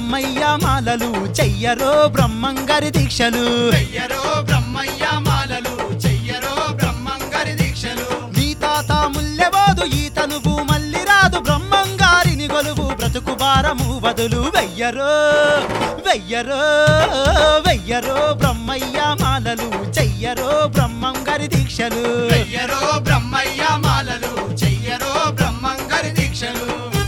బ్రహ్మయ్య మాలలు చెయ్యరో బ్రహ్మంగారి దీక్షలు చెయ్యరో బ్రహ్మయ్య మాలలు చెయ్యరో బ్రహ్మంగారి దీక్షలు నీ తాత ముల్లెబోదు ఈతనువు మల్లి రాదు బ్రహ్మంగారిని గొలువు బ్రతుకు భారము వదులు వెయ్యరో వెయ్యరో వెయ్యరో బ్రహ్మయ్య మాలలు చెయ్యరో బ్రహ్మంగారి దీక్షలు చెయ్యరో బ్రహ్మయ్య మాలలు చెయ్యరో బ్రహ్మంగారి దీక్షలు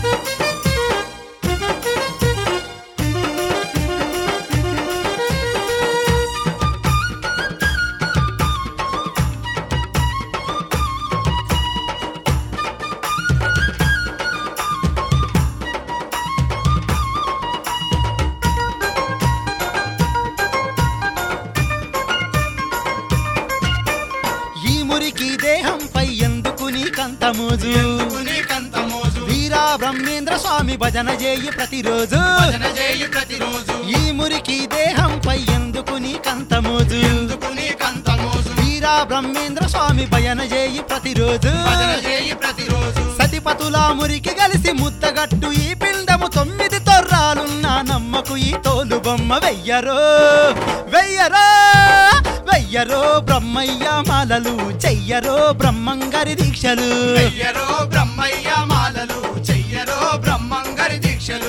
ఈ మురికి దేహంపై ఎందుకు నీకంతమోజు ఎందుకుని కంత మోజు వీరా బ్రహ్మేంద్ర స్వామి భజన చేయి ప్రతిరోజు భజన చేయి ప్రతిరోజు ఈ మురికి దేహంపై ఎందుకు నీకంతమోజు ఎందుకుని కంత మోజు వీరా బ్రహ్మేంద్ర స్వామి భజన చేయి ప్రతిరోజు భజన చేయి ప్రతిరోజు సతిపతుల మురికి కలిసి ముద్దగట్టు ఈ పిండము తొమ్మిది తొర్రాలున్న నమ్మకు ఈ తోలు బొమ్మ వెయ్యరో వెయ్యరో వెయ్యరో బ్రహ్మయ్య మాలలు చెయ్యరో బ్రహ్మంగారి దీక్షలు చెయ్యరో బ్రహ్మయ్య మాలలు చెయ్యరో బ్రహ్మంగారి దీక్షలు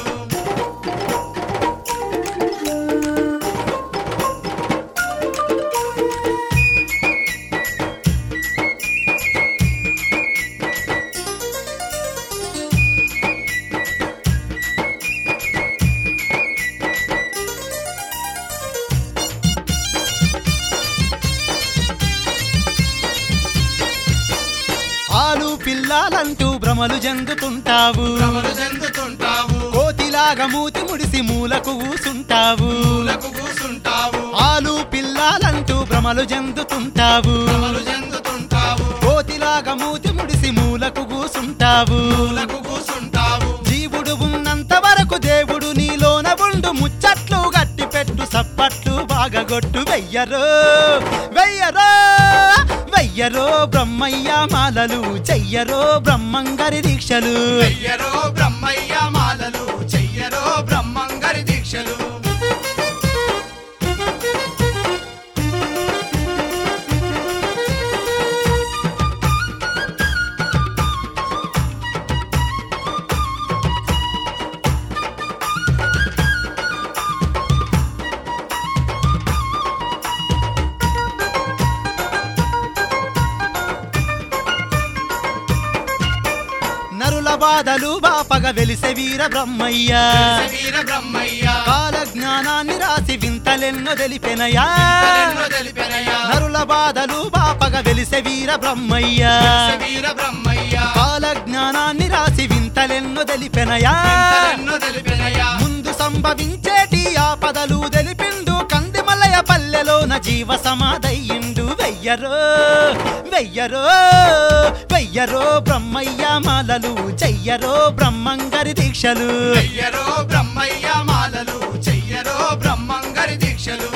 ఆలు పిల్లాలంటూ భ్రమలు చెందుతుంటావు భ్రమలు చెందుతుంటావు కోతిలాగా మూతి ముడిసి మూలకు కూసుంటావు పూలకు కూసుంటావు ఆలు పిల్లాలంటూ భ్రమలు చెందుతుంటావు భ్రమలు చెందుతుంటావు కోతిలాగా మూతి ముడిసి మూలకు కూసుంటావు పూలకు కూసుంటావు జీవుడు ఉన్నంత వరకు దేవుడు నీలోన ఉండు ముచ్చట్లు గట్టి పెట్టు సప్పట్లు బాగగొట్టు వెయ్యరో వెయ్యరో వెయ్యరో బ్రహ్మయ్య మాలలు చెయ్యరో బ్రహ్మంగారి దీక్షలు చెయ్యరో బ్రహ్మయ్య మాలలు చెయ్యరో బ్రహ్మంగారి దీక్షలు నరుల బాధలు బాపగ వెలిసె వీర బ్రహ్మయ్య వీర బ్రహ్మయ్య కాల జ్ఞానాన్ని రాసి వింతలెన్నో తెలిపెనయా తలెన్నో తెలిపెనయా నరుల బాధలు బాపగ వెలిసె వీర బ్రహ్మయ్య వీర బ్రహ్మయ్య కాల జ్ఞానాన్ని రాసి వింతలెన్నో తెలిపెనయా తలెన్నో తెలిపెనయా ముందు సంభవించేటి ఆపదలు తెలిపిండు కందిమలయ పల్లెలోన జీవ సమాధయ్యిండు వెయ్యరో వెయ్యరో వెయ్యరో బ్రహ్మయ్య మాలలు చెయ్యరో బ్రహ్మంగారి దీక్షలు చెయ్యరో బ్రహ్మయ్య మాలలు చెయ్యరో బ్రహ్మంగారి దీక్షలు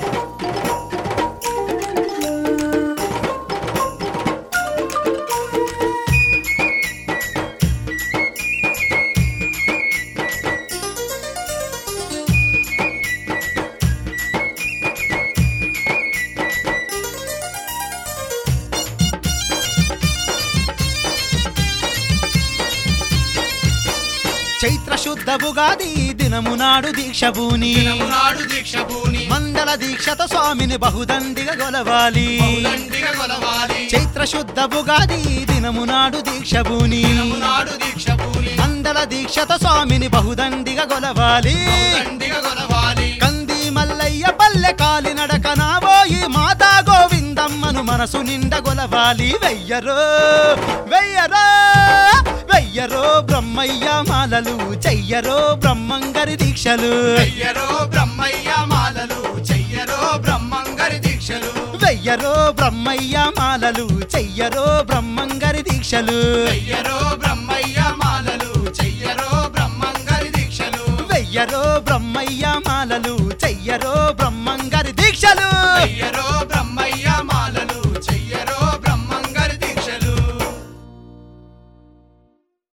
చైత్ర శుద్ధ ఉగాది దినము నాడు దీక్ష భూని నాడు దీక్ష భూని మండల దీక్షతో స్వామిని బహుదండిగా గొలవాలి బహుదండిగా కొలవాలి చైత్ర శుద్ధ ఉగాది దినము నాడు దీక్ష భూని నాడు దీక్ష భూని మండల దీక్షతో స్వామిని బహుదండిగా గొలవాలి బహుదండిగా కొలవాలి కంది మల్లయ్య పల్లె కాలి నడక నాబోయి మాతా గోవిందమ్మను మనసు నిండ గొలవాలి వెయ్యరో వెయ్యరో వెయ్యరో బ్రహ్మయ్య మాలలు చెయ్యరో బ్రహ్మంగారి దీక్షలు చెయ్యరో బ్రహ్మయ్య మాలలు చెయ్యరో బ్రహ్మంగారి దీక్షలు వెయ్యరో బ్రహ్మయ్య మాలలు చెయ్యరో బ్రహ్మంగారి దీక్షలు చెయ్యరో బ్రహ్మయ్య మాలలు చెయ్యరో బ్రహ్మంగారి దీక్షలు వెయ్యరో బ్రహ్మయ్య మాలలు చెయ్యరో బ్రహ్మంగారి దీక్షలు చెయ్యరో